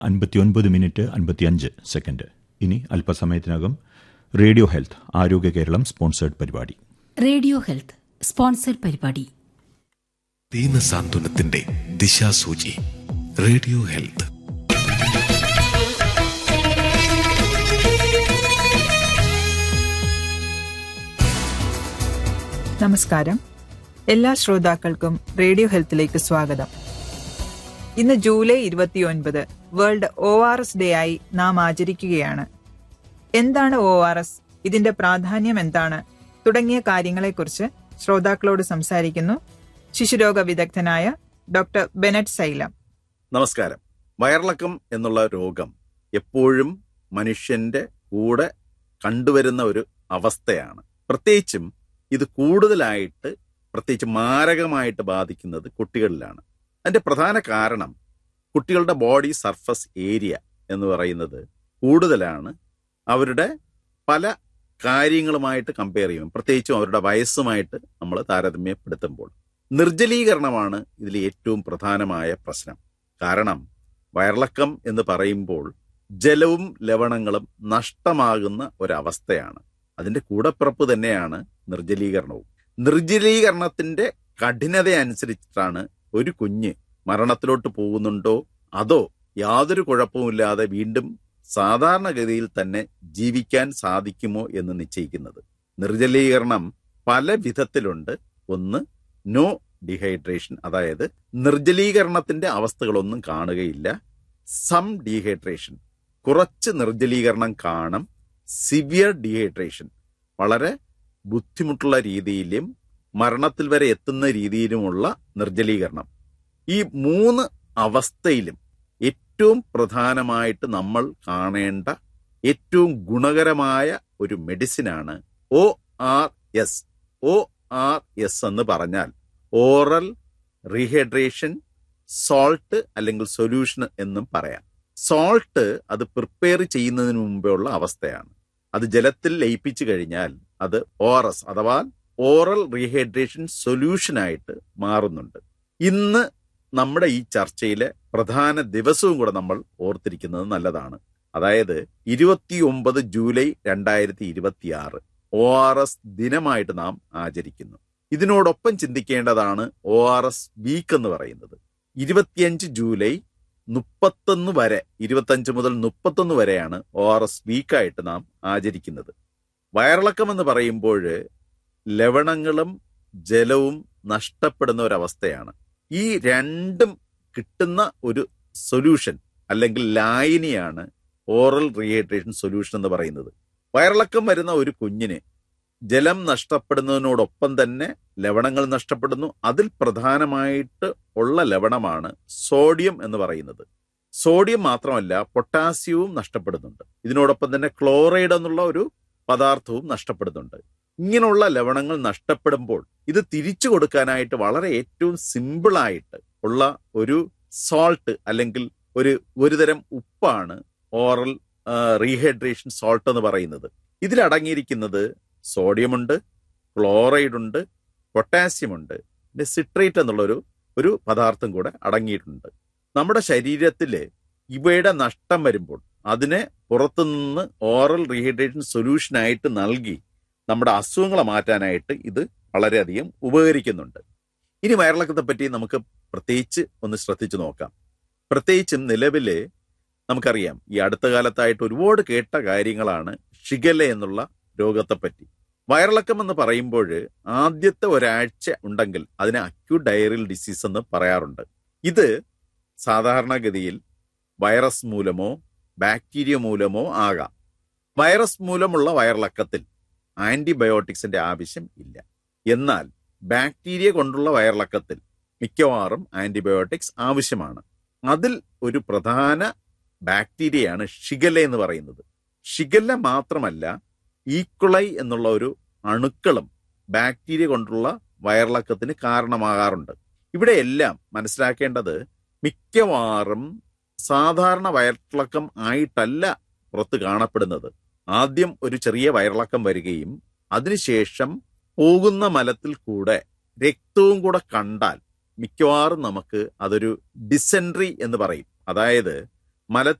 അൻപത്തിയൊൻപത് minute അൻപത്തിയഞ്ച് second ഇനി അല്പസമയത്തിനകം radio health Arogya Keralam sponsored പരിപാടി റേഡിയോ ഹെൽത്ത് സ്പോൺസർഡ് പരിപാടി ദീനസാന്ത്വനത്തിന്റെ ദിശാസൂചി റേഡിയോ ഹെൽത്ത് നമസ്കാരം എല്ലാ ശ്രോതാക്കൾക്കും റേഡിയോ ഹെൽത്തിലേക്ക് സ്വാഗതം ഇന്ന് ജൂലൈ ഇരുപത്തിയൊൻപത് world O R S day ആയി നാം ആചരിക്കുകയാണ് എന്താണ് ഒ ആർ എസ് ഇതിന്റെ പ്രാധാന്യം എന്താണ് തുടങ്ങിയ കാര്യങ്ങളെക്കുറിച്ച് ശ്രോതാക്കളോട് സംസാരിക്കുന്നു ശിശുരോഗ വിദഗ്ധനായ ഡോക്ടർ ബെനറ്റ് സൈലം നമസ്കാരം വയറിളക്കം എന്നുള്ള രോഗം എപ്പോഴും മനുഷ്യന്റെ കൂടെ കണ്ടുവരുന്ന ഒരു അവസ്ഥയാണ് പ്രത്യേകിച്ചും ഇത് കൂടുതലായിട്ട് പ്രത്യേകിച്ച് മാരകമായിട്ട് ബാധിക്കുന്നത് കുട്ടികളിലാണ് അതിന്റെ പ്രധാന കാരണം കുട്ടികളുടെ ബോഡി സർഫസ് ഏരിയ എന്ന് പറയുന്നത് കൂടുതലാണ് അവരുടെ പല കാര്യങ്ങളുമായിട്ട് കമ്പയർ ചെയ്യും പ്രത്യേകിച്ചും അവരുടെ വയസ്സുമായിട്ട് നമ്മൾ താരതമ്യപ്പെടുത്തുമ്പോൾ നിർജ്ജലീകരണമാണ് ഇതിൽ ഏറ്റവും പ്രധാനമായ പ്രശ്നം കാരണം വയറിളക്കം എന്ന് പറയുമ്പോൾ ജലവും ലവണങ്ങളും നഷ്ടമാകുന്ന ഒരവസ്ഥയാണ് അതിന്റെ കൂടപ്പിറപ്പ് തന്നെയാണ് നിർജ്ജലീകരണവും നിർജ്ജലീകരണത്തിന്റെ കഠിനത അനുസരിച്ചിട്ടാണ് ഒരു കുഞ്ഞ് മരണത്തിലോട്ട് പോകുന്നുണ്ടോ അതോ യാതൊരു കുഴപ്പവുമില്ലാതെ വീണ്ടും സാധാരണഗതിയിൽ തന്നെ ജീവിക്കാൻ സാധിക്കുമോ എന്ന് നിശ്ചയിക്കുന്നത് നിർജ്ജലീകരണം പല വിധത്തിലുണ്ട് ഒന്ന് നോ ഡീഹൈഡ്രേഷൻ അതായത് നിർജ്ജലീകരണത്തിന്റെ അവസ്ഥകളൊന്നും കാണുകയില്ല സം ഡീഹൈഡ്രേഷൻ കുറച്ച് നിർജ്ജലീകരണം കാണും സിവിയർ ഡീഹൈഡ്രേഷൻ വളരെ ബുദ്ധിമുട്ടുള്ള രീതിയിലും മരണത്തിൽ വരെ എത്തുന്ന രീതിയിലുമുള്ള നിർജ്ജലീകരണം ഈ മൂന്ന് അവസ്ഥയിലും ഏറ്റവും പ്രധാനമായിട്ട് നമ്മൾ കാണേണ്ട ഏറ്റവും ഗുണകരമായ ഒരു മെഡിസിനാണ് O R S O R S എന്ന് പറഞ്ഞാൽ ഓറൽ റീഹൈഡ്രേഷൻ സോൾട്ട് അല്ലെങ്കിൽ സൊല്യൂഷൻ എന്നും പറയാം സോൾട്ട് അത് പ്രിപ്പയർ ചെയ്യുന്നതിന് മുമ്പേ ഉള്ള അവസ്ഥയാണ് അത് ജലത്തിൽ ലയിപ്പിച്ചു കഴിഞ്ഞാൽ അത് ഒ ആർ എസ് അഥവാ ഓറൽ റീഹൈഡ്രേഷൻ സൊല്യൂഷനായിട്ട് മാറുന്നുണ്ട് ഇന്ന് നമ്മുടെ ഈ ചർച്ചയിലെ പ്രധാന ദിവസവും കൂടെ നമ്മൾ ഓർത്തിരിക്കുന്നത് നല്ലതാണ് അതായത് ഇരുപത്തിയൊമ്പത് ജൂലൈ രണ്ടായിരത്തി ഇരുപത്തിയാറ് ഒ ആർ എസ് ദിനമായിട്ട് നാം ആചരിക്കുന്നു ഇതിനോടൊപ്പം ചിന്തിക്കേണ്ടതാണ് ഒ ആർ എസ് വീക്ക് എന്ന് പറയുന്നത് ഇരുപത്തിയഞ്ച് ജൂലൈ മുപ്പത്തൊന്ന് വരെ ഇരുപത്തഞ്ച് മുതൽ മുപ്പത്തൊന്ന് വരെയാണ് ഒ ആർ എസ് വീക്കായിട്ട് നാം ആചരിക്കുന്നത് വയറിളക്കം എന്ന് പറയുമ്പോൾ ലവണങ്ങളും ജലവും നഷ്ടപ്പെടുന്ന ഒരവസ്ഥയാണ് ഈ രണ്ടും കിട്ടുന്ന ഒരു സൊല്യൂഷൻ അല്ലെങ്കിൽ ലായനിയാണ് ഓറൽ റീഹൈഡ്രേഷൻ സൊല്യൂഷൻ എന്ന് പറയുന്നത് വയറിളക്കം വരുന്ന ഒരു കുഞ്ഞിന് ജലം നഷ്ടപ്പെടുന്നതിനോടൊപ്പം തന്നെ ലവണങ്ങൾ നഷ്ടപ്പെടുന്നു അതിൽ പ്രധാനമായിട്ട് ഉള്ള ലവണമാണ് സോഡിയം എന്ന് പറയുന്നത് സോഡിയം മാത്രമല്ല പൊട്ടാസ്യവും നഷ്ടപ്പെടുന്നുണ്ട് ഇതിനോടൊപ്പം തന്നെ ക്ലോറൈഡ് എന്നുള്ള ഒരു പദാർത്ഥവും നഷ്ടപ്പെടുന്നുണ്ട് ഇങ്ങനെയുള്ള ലവണങ്ങൾ നഷ്ടപ്പെടുമ്പോൾ ഇത് തിരിച്ചു കൊടുക്കാനായിട്ട് വളരെ ഏറ്റവും സിമ്പിളായിട്ട് ഉള്ള ഒരു സോൾട്ട് അല്ലെങ്കിൽ ഒരു ഒരുതരം ഉപ്പാണ് ഓറൽ റീഹൈഡ്രേഷൻ സോൾട്ട് എന്ന് പറയുന്നത് ഇതിലടങ്ങിയിരിക്കുന്നത് സോഡിയമുണ്ട് ക്ലോറൈഡ് ഉണ്ട് പൊട്ടാസ്യം ഉണ്ട് പിന്നെ സിട്രേറ്റ് എന്നുള്ളൊരു ഒരു പദാർത്ഥം കൂടെ അടങ്ങിയിട്ടുണ്ട് നമ്മുടെ ശരീരത്തിൽ ഇവയുടെ നഷ്ടം വരുമ്പോൾ അതിനെ പുറത്തുനിന്ന് ഓറൽ റീഹൈഡ്രേഷൻ സൊല്യൂഷനായിട്ട് നൽകി നമ്മുടെ അസുഖങ്ങളെ മാറ്റാനായിട്ട് ഇത് വളരെയധികം ഉപകരിക്കുന്നുണ്ട് ഇനി വയറിളക്കത്തെ പറ്റി നമുക്ക് പ്രത്യേകിച്ച് ഒന്ന് ശ്രദ്ധിച്ചു നോക്കാം പ്രത്യേകിച്ചും നിലവില് നമുക്കറിയാം ഈ അടുത്ത കാലത്തായിട്ട് ഒരുപാട് കേട്ട കാര്യങ്ങളാണ് ഷിഗല എന്നുള്ള രോഗത്തെപ്പറ്റി വയറിളക്കം എന്ന് പറയുമ്പോൾ ആദ്യത്തെ ഒരാഴ്ച ഉണ്ടെങ്കിൽ അതിനെ അക്യൂട്ട് ഡയറിയൽ ഡിസീസ് എന്ന് പറയാറുണ്ട് ഇത് സാധാരണഗതിയിൽ വൈറസ് മൂലമോ ബാക്ടീരിയ മൂലമോ ആകാം വൈറസ് മൂലമുള്ള വയറിളക്കത്തിൽ ആന്റിബയോട്ടിക്സിന്റെ ആവശ്യം ഇല്ല എന്നാൽ ബാക്ടീരിയ കൊണ്ടുള്ള വയറിളക്കത്തിൽ മിക്കവാറും ആന്റിബയോട്ടിക്സ് ആവശ്യമാണ് അതിൽ ഒരു പ്രധാന ബാക്ടീരിയയാണ് ഷിഗല്ല എന്ന് പറയുന്നത് ഷിഗല്ല മാത്രമല്ല ഈക്കുളൈ എന്നുള്ള ഒരു അണുക്കളും ബാക്ടീരിയ കൊണ്ടുള്ള വയറിളക്കത്തിന് കാരണമാകാറുണ്ട് ഇവിടെയെല്ലാം മനസ്സിലാക്കേണ്ടത് മിക്കവാറും സാധാരണ വയറിളക്കം ആയിട്ടല്ല പുറത്ത് കാണപ്പെടുന്നത് ആദ്യം ഒരു ചെറിയ വയറിളക്കം വരികയും അതിനുശേഷം പോകുന്ന മലത്തിൽ കൂടെ രക്തവും കൂടെ കണ്ടാൽ മിക്കവാറും നമുക്ക് അതൊരു ഡിസെൻട്രി എന്ന് പറയും അതായത് മല